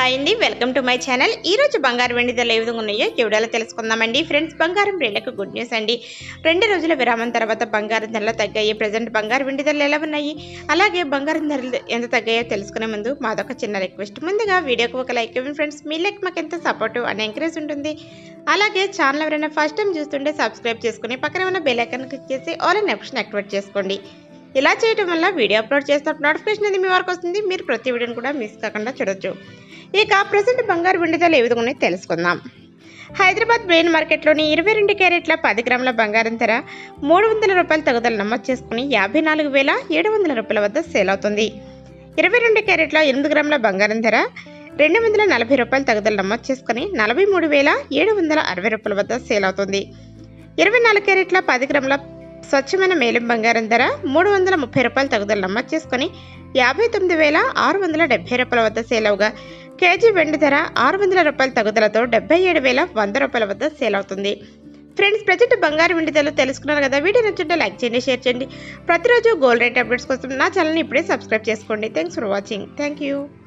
hi అండి welcome to my channel ఈ రోజు బంగారం వెండి ధరలు ఏ విధంగా ఉన్నాయో ఎవడాలో తెలుసుకుందామండి ఫ్రెండ్స్ బంగారం రేళ్లకు గుడ్ న్యూస్ అండి రెండు రోజుల విరామం తర్వాత బంగారం ధరలు తగ్గాయి ప్రజెంట్ బంగారం వెండి ధరలు ఎలా ఉన్నాయి అలాగే బంగారం ధరలు ఎంత తగ్గాయో తెలుసుకునే ముందు మాదొక చిన్న రిక్వెస్ట్ ముందుగా వీడియోకి ఒక లైక్ ఇవ్వండి ఫ్రెండ్స్ మీ లైక్ మాకు ఎంత సపోర్ట్ అని ఎంకరేజ్ ఉంటుంది అలాగే ఛానల్ ఎవరైనా ఫస్ట్ టైం చూస్తుంటే సబ్స్క్రైబ్ చేసుకుని పక్కన ఉన్న బెల్ ఐకాన్ క్లిక్ చేసి ఆల్ అనే ఆప్షన్ యాక్టివేట్ చేసుకోండి ఇలా చేయడం వల్ల వీడియో అప్లోడ్ చేసినప్పుడు నోటిఫికేషన్ అనేది మీ వరకు వస్తుంది మీరు ప్రతి వీడియోని కూడా మిస్ కాకుండా చూడొచ్చు ఇక ప్రజెంట్ బంగారు వెండి ధరలు ఏ విధంగా ఉన్నాయో తెలుసుకుందాం హైదరాబాద్ బ్రెయిన్ మార్కెట్లోని ఇరవై రెండు క్యారెట్ల పది గ్రాముల బంగారం ధర మూడు వందల రూపాయల తగుదల నమోదు చేసుకుని యాభై నాలుగు వేల ఏడు వందల రూపాయల వద్ద సేల్ అవుతుంది ఇరవై రెండు క్యారెట్ల ఎనిమిది గ్రాముల బంగారం ధర రెండు వందల నలభై రూపాయల తగుదల నమోదు చేసుకుని నలభై మూడు వేల ఏడు వందల అరవై రూపాయల వద్ద సేల్ అవుతుంది ఇరవై నాలుగు క్యారెట్ల పది గ్రాముల స్వచ్ఛమైన మేలిం బంగారం ధర మూడు వందల ముప్పై రూపాయల తగుదల నమోదు చేసుకుని యాభై తొమ్మిది వేల ఆరు వందల డెబ్బై రూపాయల వద్ద సేల్ అవగా కేజీ వెండి ధర ఆరు వందల రూపాయల తగుదలతో డెబ్బై ఏడు వేల వంద రూపాయల వద్ద సేల్ అవుతుంది ఫ్రెండ్స్ ప్రజెంట్ బంగారు వెండి ధరలు తెలుసుకున్నారు కదా వీడియో నచ్చుంటే లైక్ చేయండి షేర్ చేయండి ప్రతిరోజు గోల్డ్ రేట్ అప్డేట్స్ కోసం నా ఛానల్ని ఇప్పుడే సబ్స్క్రైబ్ చేసుకోండి thanks for watching thank you